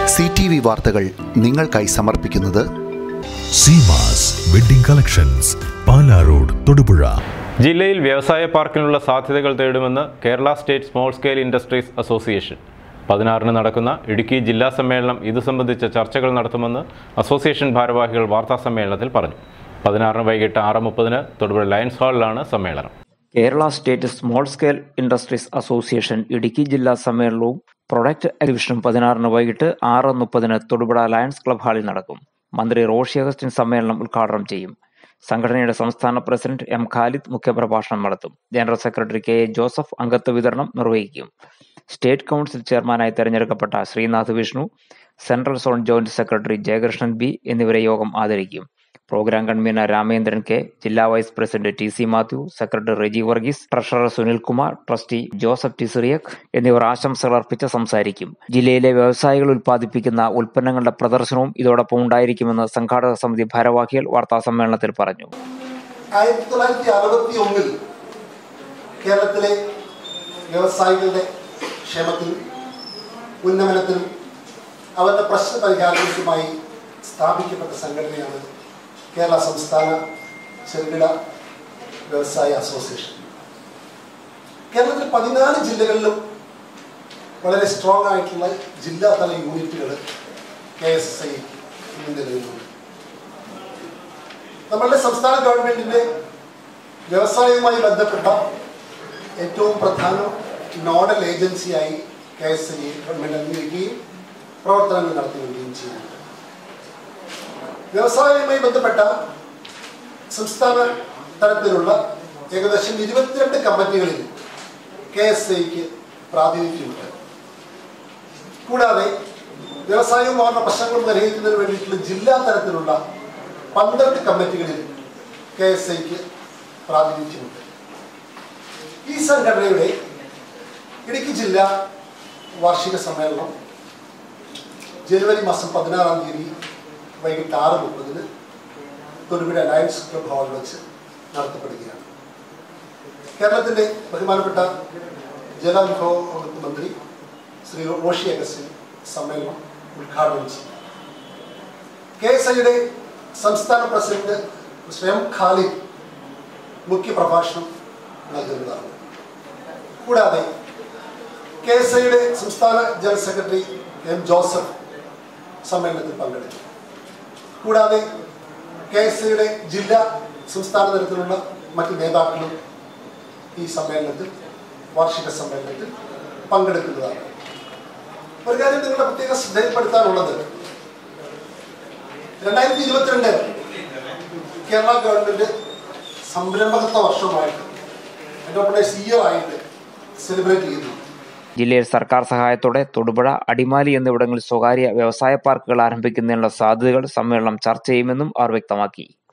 C T V വാർത്തകൾ നിങ്ങൾക്കായി സമർപ്പിക്കുന്നത് Seemas wedding collections Pala road Thodupuzha ജില്ലയിൽ വ്യവസായ പാർക്കിനുള്ള സാധ്യതകൾ തേടുമെന്ന് Kerala state small scale industries association പതിനാറിന് നടക്കുന്ന ഇടുക്കി ജില്ലാ സമ്മേളനം ഇത് സംബന്ധിച്ച ചർച്ചകൾ നടത്തുമെന്ന് അസോസിയേഷൻ ഭാരവാഹികൾ വാർത്താ സമ്മേളനത്തിൽ പറഞ്ഞു പതിനാറിന് വൈകിട്ട് ആറ് മുപ്പതിന് തൊടുപുഴ ലയൺസ് ഹാളിലാണ് സമ്മേളനം Kerala state small scale industries association Idukki ജില്ലാ സമ്മേളനവും പ്രൊഡക്റ്റ് എക്സിബിഷനും പതിനാറിന് വൈകിട്ട് ആറ് മുപ്പതിന് തൊടുപുഴ ലയൺസ് ക്ലബ് ഹാളിൽ നടക്കും മന്ത്രി റോഷി അഗസ്റ്റിൻ സമ്മേളനം ഉദ്ഘാടനം ചെയ്യും സംഘടനയുടെ സംസ്ഥാന പ്രസിഡന്റ് എം ഖാലിദ് മുഖ്യപ്രഭാഷണം നടത്തും general secretary K A Joseph അംഗത്വ വിതരണം നിർവഹിക്കും സ്റ്റേറ്റ് കൗൺസിൽ ചെയർമാനായി തെരഞ്ഞെടുക്കപ്പെട്ട Sreenath Vishnu central zone joint secretary Jayakrishnan B എന്നിവരെ യോഗം ആദരിക്കും പ്രോഗ്രാം കൺവീനർ രാമേന്ദ്രൻ കെ ജില്ലാ vice president T C Mathew secretary Reji Varghese treasurer Sunilkumar trustee Joseph T Cyriac എന്നിവർ ആശംസകൾ അർപ്പിച്ച് സംസാരിക്കും ജില്ലയിലെ വ്യവസായികൾ ഉൽപ്പാദിപ്പിക്കുന്ന ഉൽപ്പന്നങ്ങളുടെ പ്രദർശനവും ഇതോടൊപ്പം ഉണ്ടായിരിക്കുമെന്ന് സംഘാടക സമിതി ഭാരവാഹികൾ വാർത്താസമ്മേളനത്തിൽ പറഞ്ഞു ആയിരത്തി തൊള്ളായിരത്തി അറുപത്തി ഒന്നിൽ കേരളത്തിലെ വ്യവസായികളുടെ ക്ഷേമത്തിനും ഉന്നമനത്തിനും അവരുടെ പ്രശ്ന പരിഹാരങ്ങൾക്കുമായി സ്ഥാപിക്കപ്പെട്ട സംഘടനയാണ് കേരള സംസ്ഥാന ചെറുകിട വ്യവസായ അസോസിയേഷൻ കേരളത്തിൽ പതിനാല് ജില്ലകളിലും വളരെ സ്ട്രോങ് ആയിട്ടുള്ള ജില്ലാതല യൂണിറ്റുകൾ കെ എസ് എസ് ഐ നിലവിലുണ്ട് നമ്മളുടെ സംസ്ഥാന ഗവൺമെന്റിന്റെ വ്യവസായവുമായി ബന്ധപ്പെട്ട ഏറ്റവും പ്രധാന നോഡൽ ഏജൻസിയായി കെ എസ് ഐ ഗവൺമെന്റ് അംഗീകരിക്കുകയും പ്രവർത്തനങ്ങൾ നടത്തി വരികയും ചെയ്യുന്നു വ്യവസായവുമായി ബന്ധപ്പെട്ട സംസ്ഥാന തലത്തിലുള്ള ഏകദേശം ഇരുപത്തിരണ്ട് കമ്മിറ്റികളിൽ കെ എസ് ഐക്ക് പ്രാതിനിധ്യമുണ്ട് കൂടാതെ വ്യവസായവും അവരുടെ പ്രശ്നങ്ങളും പരിഹരിക്കുന്നതിന് വേണ്ടിയിട്ടുള്ള ജില്ലാ തലത്തിലുള്ള പന്ത്രണ്ട് കമ്മിറ്റികളിൽ കെ എസ് ഐക്ക് പ്രാതിനിധ്യമുണ്ട് ഈ സംഘടനയുടെ ഇടുക്കി ജില്ലാ വാർഷിക സമ്മേളനം ജനുവരി മാസം പതിനാറാം തീയതി വൈകിട്ട് ആറ് മുപ്പതിന് തൊടുപുഴ ലയൺസ് ക്ലബ് ഹാളിൽ വെച്ച് നടത്തപ്പെടുകയാണ് കേരളത്തിൻ്റെ ബഹുമാനപ്പെട്ട ജലവിഭവ വകുപ്പ് മന്ത്രി ശ്രീ റോഷി അഗസ്റ്റിൻ സമ്മേളനം ഉദ്ഘാടനം ചെയ്യും കെ എസ് ഐയുടെ സംസ്ഥാന പ്രസിഡന്റ് ശ്രീ എം ഖാലിദ് മുഖ്യ പ്രഭാഷണം നൽകുന്നതാണ് കൂടാതെ കെ എസ് ഐയുടെ സംസ്ഥാന ജനറൽ സെക്രട്ടറി എം ജോസഫ് സമ്മേളനത്തിൽ പങ്കെടുക്കും കൂടാതെ കെ എസ് ഐയുടെ ജില്ലാ സംസ്ഥാന തലത്തിലുള്ള മറ്റ് നേതാക്കളും ഈ സമ്മേളനത്തിൽ വാർഷിക സമ്മേളനത്തിൽ പങ്കെടുക്കുന്നതാണ് ഒരു കാര്യം നിങ്ങളുടെ പ്രത്യേക ശ്രദ്ധയിൽപ്പെടുത്താനുള്ളത് രണ്ടായിരത്തി ഇരുപത്തിരണ്ട് കേരള ഗവൺമെന്റ് സംരംഭകത്വ വർഷമായിട്ട് എന്റർപ്രണേഴ്സ് ഇയർ ആയിട്ട് സെലിബ്രേറ്റ് ചെയ്യുന്നു ജില്ലയിൽ സർക്കാർ സഹായത്തോടെ തൊടുപുഴ അടിമാലി എന്നിവിടങ്ങളിൽ സ്വകാര്യ വ്യവസായ പാർക്കുകൾ ആരംഭിക്കുന്നതിനുള്ള സാധ്യതകൾ സമ്മേളനം ചർച്ച ചെയ്യുമെന്നും അവർ വ്യക്തമാക്കി